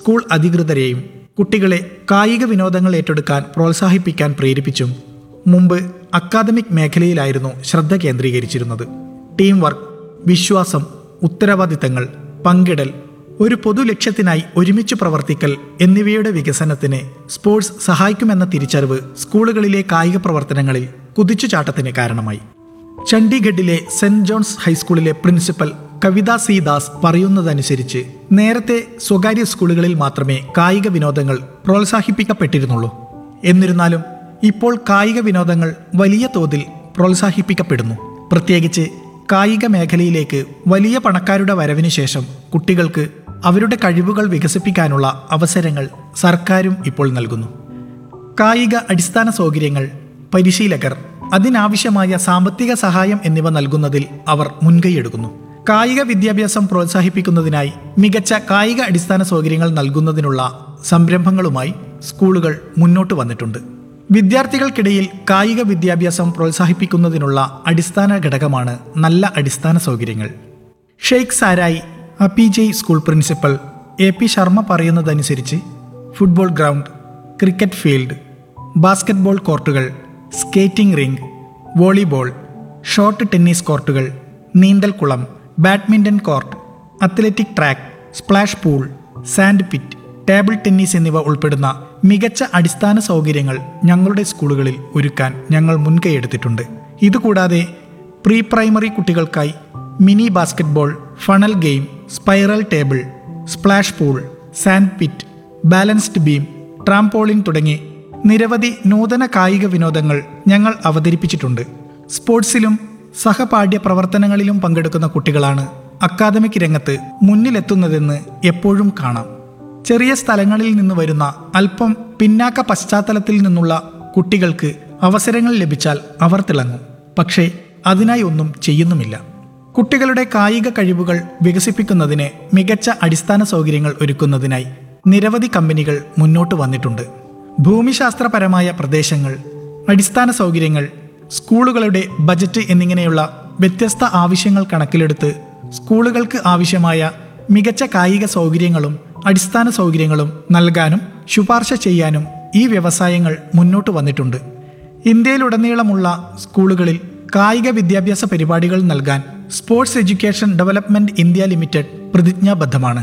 school അധികൃതരെയും കുട്ടികളെ കായിക വിനോദങ്ങൾ ഏറ്റെടുക്കാൻ പ്രോത്സാഹിപ്പിക്കാൻ പ്രേരിപ്പിച്ചും മുമ്പ് അക്കാദമിക് മേഖലയിലായിരുന്നു ശ്രദ്ധ കേന്ദ്രീകരിച്ചിരുന്നത് ടീം വർക്ക് വിശ്വാസം ഉത്തരവാദിത്തങ്ങൾ പങ്കിടൽ ഒരു പൊതു ലക്ഷ്യത്തിനായി ഒരുമിച്ച് പ്രവർത്തിക്കൽ എന്നിവയുടെ വികസനത്തിന് സ്പോർട്സ് സഹായിക്കുമെന്ന തിരിച്ചറിവ് സ്കൂളുകളിലെ കായിക പ്രവർത്തനങ്ങളിൽ കുതിച്ചുചാട്ടത്തിന് കാരണമായി ചണ്ഡീഗഡിലെ സെന്റ് ജോൺസ് ഹൈസ്കൂളിലെ പ്രിൻസിപ്പൽ കവിത സി ദാസ് പറയുന്നതനുസരിച്ച് നേരത്തെ സ്വകാര്യ സ്കൂളുകളിൽ മാത്രമേ കായിക വിനോദങ്ങൾ പ്രോത്സാഹിപ്പിക്കപ്പെട്ടിരുന്നുള്ളൂ എന്നിരുന്നാലും ഇപ്പോൾ കായിക വിനോദങ്ങൾ വലിയ തോതിൽ പ്രോത്സാഹിപ്പിക്കപ്പെടുന്നു പ്രത്യേകിച്ച് കായിക മേഖലയിലേക്ക് വലിയ പണക്കാരുടെ വരവിന് ശേഷം കുട്ടികൾക്ക് അവരുടെ കഴിവുകൾ വികസിപ്പിക്കാനുള്ള അവസരങ്ങൾ സർക്കാരും ഇപ്പോൾ നൽകുന്നു കായിക അടിസ്ഥാന സൗകര്യങ്ങൾ പരിശീലകർ അതിനാവശ്യമായ സാമ്പത്തിക സഹായം എന്നിവ നൽകുന്നതിൽ അവർ മുൻകൈയെടുക്കുന്നു കായിക വിദ്യാഭ്യാസം പ്രോത്സാഹിപ്പിക്കുന്നതിനായി മികച്ച കായിക അടിസ്ഥാന സൗകര്യങ്ങൾ നൽകുന്നതിനുള്ള സംരംഭങ്ങളുമായി സ്കൂളുകൾ മുന്നോട്ട് വന്നിട്ടുണ്ട് വിദ്യാർത്ഥികൾക്കിടയിൽ കായിക വിദ്യാഭ്യാസം പ്രോത്സാഹിപ്പിക്കുന്നതിനുള്ള അടിസ്ഥാന ഘടകമാണ് നല്ല അടിസ്ഥാന സൗകര്യങ്ങൾ Sheikh Sarai Apeejay school principal A P Sharma പറയുന്നതനുസരിച്ച് football ground cricket field basketball കോർട്ടുകൾ skating ring volleyball short tennis കോർട്ടുകൾ നീന്തൽക്കുളം badminton court athletic track splash pool sand pit table tennis എന്നിവ ഉൾപ്പെടുന്ന മികച്ച അടിസ്ഥാന സൗകര്യങ്ങൾ ഞങ്ങളുടെ സ്കൂളുകളിൽ ഒരുക്കാൻ ഞങ്ങൾ മുൻകൈയെടുത്തിട്ടുണ്ട് ഇതുകൂടാതെ പ്രീ പ്രൈമറി കുട്ടികൾക്കായി mini basketball funnel game spiral table splash pool sand pit balanced beam trampoline തുടങ്ങി നിരവധി നൂതന കായിക വിനോദങ്ങൾ ഞങ്ങൾ അവതരിപ്പിച്ചിട്ടുണ്ട് സ്പോർട്സിലും സഹപാഠ്യ പ്രവർത്തനങ്ങളിലും പങ്കെടുക്കുന്ന കുട്ടികളാണ് അക്കാദമിക് രംഗത്ത് മുന്നിലെത്തുന്നതെന്ന് എപ്പോഴും കാണാം ചെറിയ സ്ഥലങ്ങളിൽ നിന്ന് വരുന്ന അല്പം പിന്നാക്ക പശ്ചാത്തലത്തിൽ നിന്നുള്ള കുട്ടികൾക്ക് അവസരങ്ങൾ ലഭിച്ചാൽ അവർ തിളങ്ങും പക്ഷേ അതിനായി ഒന്നും ചെയ്യുന്നുമില്ല കുട്ടികളുടെ കായിക കഴിവുകൾ വികസിപ്പിക്കുന്നതിന് മികച്ച അടിസ്ഥാന സൗകര്യങ്ങൾ ഒരുക്കുന്നതിനായി നിരവധി കമ്പനികൾ മുന്നോട്ട് വന്നിട്ടുണ്ട് ഭൂമിശാസ്ത്രപരമായ പ്രദേശങ്ങൾ അടിസ്ഥാന സൗകര്യങ്ങൾ സ്കൂളുകളുടെ ബജറ്റ് എന്നിങ്ങനെയുള്ള വ്യത്യസ്ത ആവശ്യങ്ങൾ കണക്കിലെടുത്ത് സ്കൂളുകൾക്ക് ആവശ്യമായ മികച്ച കായിക സൗകര്യങ്ങളും അടിസ്ഥാന സൗകര്യങ്ങളും നൽകാനും ശുപാർശ ചെയ്യാനും ഈ വ്യവസായങ്ങൾ മുന്നോട്ട് വന്നിട്ടുണ്ട് ഇന്ത്യയിലുടനീളമുള്ള സ്കൂളുകളിൽ കായിക വിദ്യാഭ്യാസ പരിപാടികൾ നൽകാൻ sports education development India limited പ്രതിജ്ഞാബദ്ധമാണ്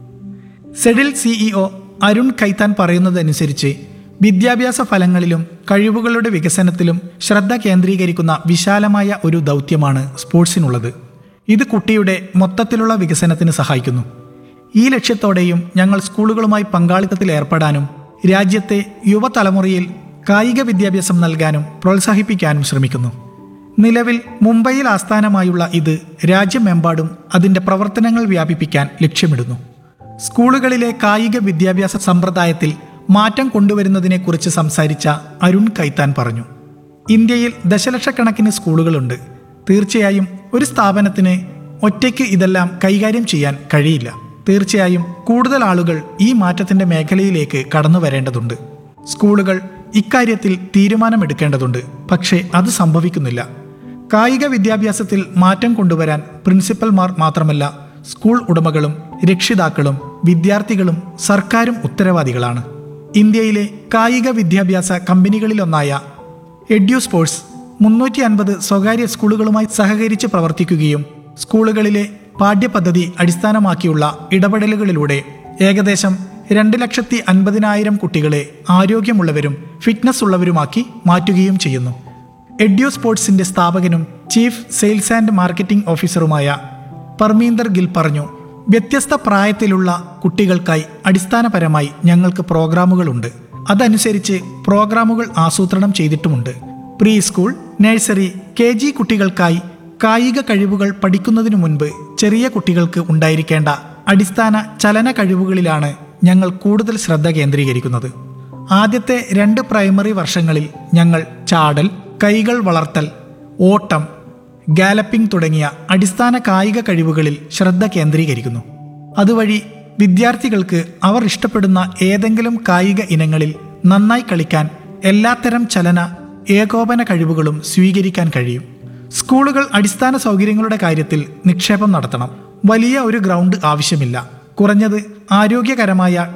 സെഡിൽ സിഇഒ അരുൺ ഖൈത്താൻ പറയുന്നതനുസരിച്ച് വിദ്യാഭ്യാസ ഫലങ്ങളിലും കഴിവുകളുടെ വികസനത്തിലും ശ്രദ്ധ കേന്ദ്രീകരിക്കുന്ന വിശാലമായ ഒരു ദൗത്യമാണ് സ്പോർട്സിനുള്ളത് ഇത് കുട്ടിയുടെ മൊത്തത്തിലുള്ള വികസനത്തിന് സഹായിക്കുന്നു ഈ ലക്ഷ്യത്തോടെയും ഞങ്ങൾ സ്കൂളുകളുമായി പങ്കാളിത്തത്തിൽ ഏർപ്പെടാനും രാജ്യത്തെ യുവതലമുറയിൽ കായിക വിദ്യാഭ്യാസം നൽകാനും പ്രോത്സാഹിപ്പിക്കാനും ശ്രമിക്കുന്നു നിലവിൽ മുംബൈയിൽ ആസ്ഥാനമായുള്ള ഇത് രാജ്യമെമ്പാടും അതിന്റെ പ്രവർത്തനങ്ങൾ വ്യാപിപ്പിക്കാൻ ലക്ഷ്യമിടുന്നു സ്കൂളുകളിലെ കായിക വിദ്യാഭ്യാസ സമ്പ്രദായത്തിൽ മാറ്റം കൊണ്ടുവരുന്നതിനെക്കുറിച്ച് സംസാരിച്ച അരുൺ കൈത്താൻ പറഞ്ഞു ഇന്ത്യയിൽ ദശലക്ഷക്കണക്കിന് സ്കൂളുകളുണ്ട് തീർച്ചയായും ഒരു സ്ഥാപനത്തിന് ഒറ്റയ്ക്ക് ഇതെല്ലാം കൈകാര്യം ചെയ്യാൻ കഴിയില്ല തീർച്ചയായും കൂടുതൽ ആളുകൾ ഈ മാറ്റത്തിന്റെ മേഖലയിലേക്ക് കടന്നു വരേണ്ടതുണ്ട് സ്കൂളുകൾ ഇക്കാര്യത്തിൽ തീരുമാനമെടുക്കേണ്ടതുണ്ട് പക്ഷേ അത് സംഭവിക്കുന്നില്ല കായിക വിദ്യാഭ്യാസത്തിൽ മാറ്റം കൊണ്ടുവരാൻ പ്രിൻസിപ്പൽമാർ മാത്രമല്ല സ്കൂൾ ഉടമകളും രക്ഷിതാക്കളും വിദ്യാർത്ഥികളും സർക്കാരും ഉത്തരവാദികളാണ് ഇന്ത്യയിലെ കായിക വിദ്യാഭ്യാസ കമ്പനികളിലൊന്നായ എഡ്യു സ്പോർട്സ് മുന്നൂറ്റി അൻപത് സ്വകാര്യ സ്കൂളുകളുമായി സഹകരിച്ച് പ്രവർത്തിക്കുകയും സ്കൂളുകളിലെ പാഠ്യപദ്ധതി അടിസ്ഥാനമാക്കിയുള്ള ഇടപെടലുകളിലൂടെ ഏകദേശം രണ്ട് ലക്ഷത്തി അൻപതിനായിരം കുട്ടികളെ ആരോഗ്യമുള്ളവരും ഫിറ്റ്നസ് ഉള്ളവരുമാക്കി മാറ്റുകയും ചെയ്യുന്നു എഡ്യു സ്പോർട്സിന്റെ സ്ഥാപകനും ചീഫ് സെയിൽസ് ആൻഡ് മാർക്കറ്റിംഗ് ഓഫീസറുമായ പർമീന്ദർ ഗിൽ പറഞ്ഞു വ്യത്യസ്ത പ്രായത്തിലുള്ള കുട്ടികൾക്കായി അടിസ്ഥാനപരമായി ഞങ്ങൾക്ക് പ്രോഗ്രാമുകളുണ്ട് അതനുസരിച്ച് പ്രോഗ്രാമുകൾ ആസൂത്രണം ചെയ്തിട്ടുമുണ്ട് pre school nursery K G കുട്ടികൾക്കായി കായിക കഴിവുകൾ പഠിക്കുന്നതിനു മുൻപ് ചെറിയ കുട്ടികൾക്ക് ഉണ്ടായിരിക്കേണ്ട അടിസ്ഥാന ചലന കഴിവുകളിലാണ് ഞങ്ങൾ കൂടുതൽ ശ്രദ്ധ കേന്ദ്രീകരിക്കുന്നത് ആദ്യത്തെ രണ്ട് പ്രൈമറി വർഷങ്ങളിൽ ഞങ്ങൾ ചാടൽ കൈകൾ വളർത്തൽ ഓട്ടം ഗാലപ്പിംഗ് തുടങ്ങിയ അടിസ്ഥാന കായിക കഴിവുകളിൽ ശ്രദ്ധ കേന്ദ്രീകരിക്കുന്നു അതുവഴി വിദ്യാർത്ഥികൾക്ക് അവർ ഇഷ്ടപ്പെടുന്ന ഏതെങ്കിലും കായിക ഇനങ്ങളിൽ നന്നായി കളിക്കാൻ എല്ലാത്തരം ചലന ഏകോപന കഴിവുകളും സ്വീകരിക്കാൻ കഴിയും സ്കൂളുകൾ അടിസ്ഥാന സൗകര്യങ്ങളുടെ കാര്യത്തിൽ നിക്ഷേപം നടത്തണം വലിയ ഒരു ഗ്രൗണ്ട് ആവശ്യമില്ല കുറഞ്ഞത് ആരോഗ്യകരമായ